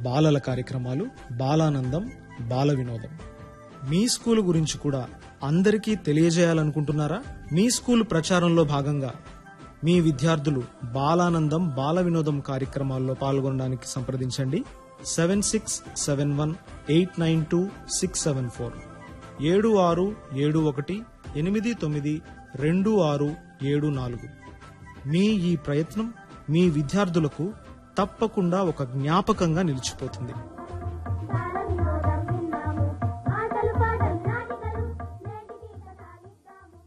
బాలల కార్యక్రమాలు బాలానందం బాల వినోదం మీ స్కూల్ గురించి కూడా అందరికీ తెలియజేయాలనుకుంటున్నారా మీ స్కూల్ ప్రచారంలో భాగంగా మీ విద్యార్థులు బాలానందం బాల వినోదం కార్యక్రమాల్లో పాల్గొనడానికి సంప్రదించండి seven six seven one eight nine two six seven four ఏడు ఆరు ఏడు ఒకటి ఎనిమిది తొమ్మిది రెండు ఆరు ఏడు నాలుగు మీ ఈ ప్రయత్నం మీ విద్యార్థులకు తప్పకుండా ఒక జ్ఞాపకంగా నిలిచిపోతుంది బాలవినోదం విన్నాము ఆటలు పాటలు నాటికలు నేటికి కథ విందాము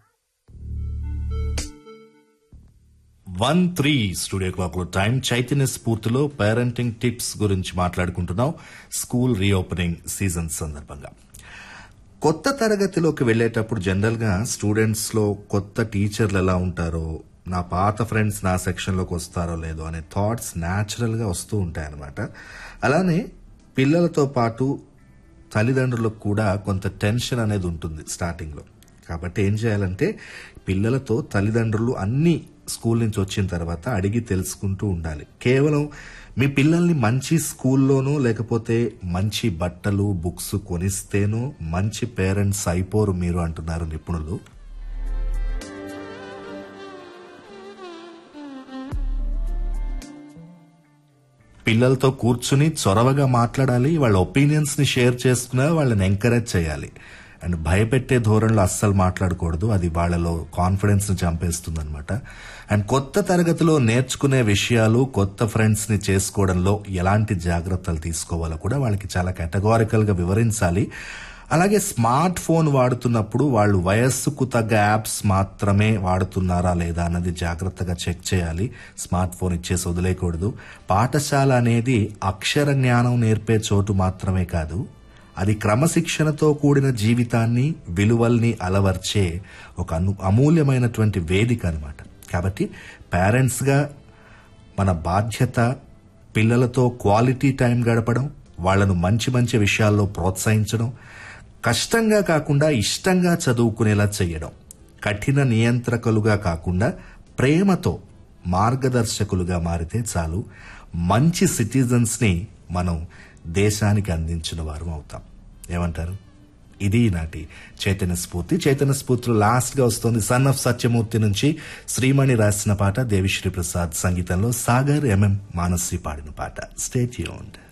వన్ త్రీ స్టూడియో క్లాక్ లో టైం చైతన్య స్ఫూర్తిలో పేరెంటింగ్ టిప్స్ గురించి మాట్లాడుకుంటున్నాం స్కూల్ రీఓపెనింగ్ సీజన్ సందర్భంగా కొత్త తరగతిలోకి వెళ్ళేటప్పుడు జనరల్ గా స్టూడెంట్స్ లో కొత్త టీచర్లు ఎలా ఉంటారో నా పాత ఫ్రెండ్స్ నా సెక్షన్ లోకి వస్తారో లేదో అనే థాట్స్ న్యాచురల్ గా వస్తూ ఉంటాయన్నమాట అలానే పిల్లలతో పాటు తల్లిదండ్రులకు కూడా కొంత టెన్షన్ అనేది ఉంటుంది స్టార్టింగ్ లో కాబట్టి ఏం చేయాలంటే పిల్లలతో తల్లిదండ్రులు అన్ని స్కూల్ నుంచి వచ్చిన తర్వాత అడిగి తెలుసుకుంటూ ఉండాలి కేవలం మీ పిల్లల్ని మంచి స్కూల్లోనూ లేకపోతే మంచి బట్టలు బుక్స్ కొనిస్తేనూ మంచి పేరెంట్స్ అయిపోరు మీరు అంటున్నారు నిపుణులు పిల్లలతో కూర్చుని చొరవగా మాట్లాడాలి వాళ్ళ ఒపీనియన్స్ ని షేర్ చేసుకున్నా వాళ్ళని ఎంకరేజ్ చేయాలి అండ్ భయపెట్టే ధోరణిలో అస్సలు మాట్లాడకూడదు అది వాళ్ళలో కాన్ఫిడెన్స్ ని చంపేస్తుంది అనమాట అండ్ కొత్త తరగతిలో నేర్చుకునే విషయాలు కొత్త ఫ్రెండ్స్ ని చేసుకోవడంలో ఎలాంటి జాగ్రత్తలు తీసుకోవాలో కూడా వాళ్ళకి చాలా కేటగారికల్ గా వివరించాలి అలాగే స్మార్ట్ ఫోన్ వాడుతున్నప్పుడు వాళ్ళు వయస్సుకు తగ్గ యాప్స్ మాత్రమే వాడుతున్నారా లేదా అన్నది జాగ్రత్తగా చెక్ చేయాలి స్మార్ట్ ఫోన్ ఇచ్చేసి వదిలేయకూడదు పాఠశాల అనేది అక్షర జ్ఞానం నేర్పే చోటు మాత్రమే కాదు అది క్రమశిక్షణతో కూడిన జీవితాన్ని విలువల్ని అలవర్చే ఒక అను అమూల్యమైనటువంటి వేదిక అన్నమాట కాబట్టి పేరెంట్స్గా మన బాధ్యత పిల్లలతో క్వాలిటీ టైం గడపడం వాళ్ళను మంచి మంచి విషయాల్లో ప్రోత్సహించడం కష్టంగా కాకుండా ఇష్టంగా చదువుకునేలా చేయడం కఠిన నియంత్రకులుగా కాకుండా ప్రేమతో మార్గదర్శకులుగా మారితే చాలు మంచి సిటిజన్స్ ని మనం దేశానికి అందించిన వారం అవుతాం ఏమంటారు ఇది నాటి చైతన్య స్ఫూర్తి చైతన్య స్ఫూర్తిలో లాస్ట్ గా వస్తుంది సన్ ఆఫ్ సత్యమూర్తి నుంచి శ్రీమణి రాసిన పాట దేవిశ్రీ ప్రసాద్ సంగీతంలో సాగర్ ఎంఎం మానసి పాడిన పాట స్టేట్ యూన్డ్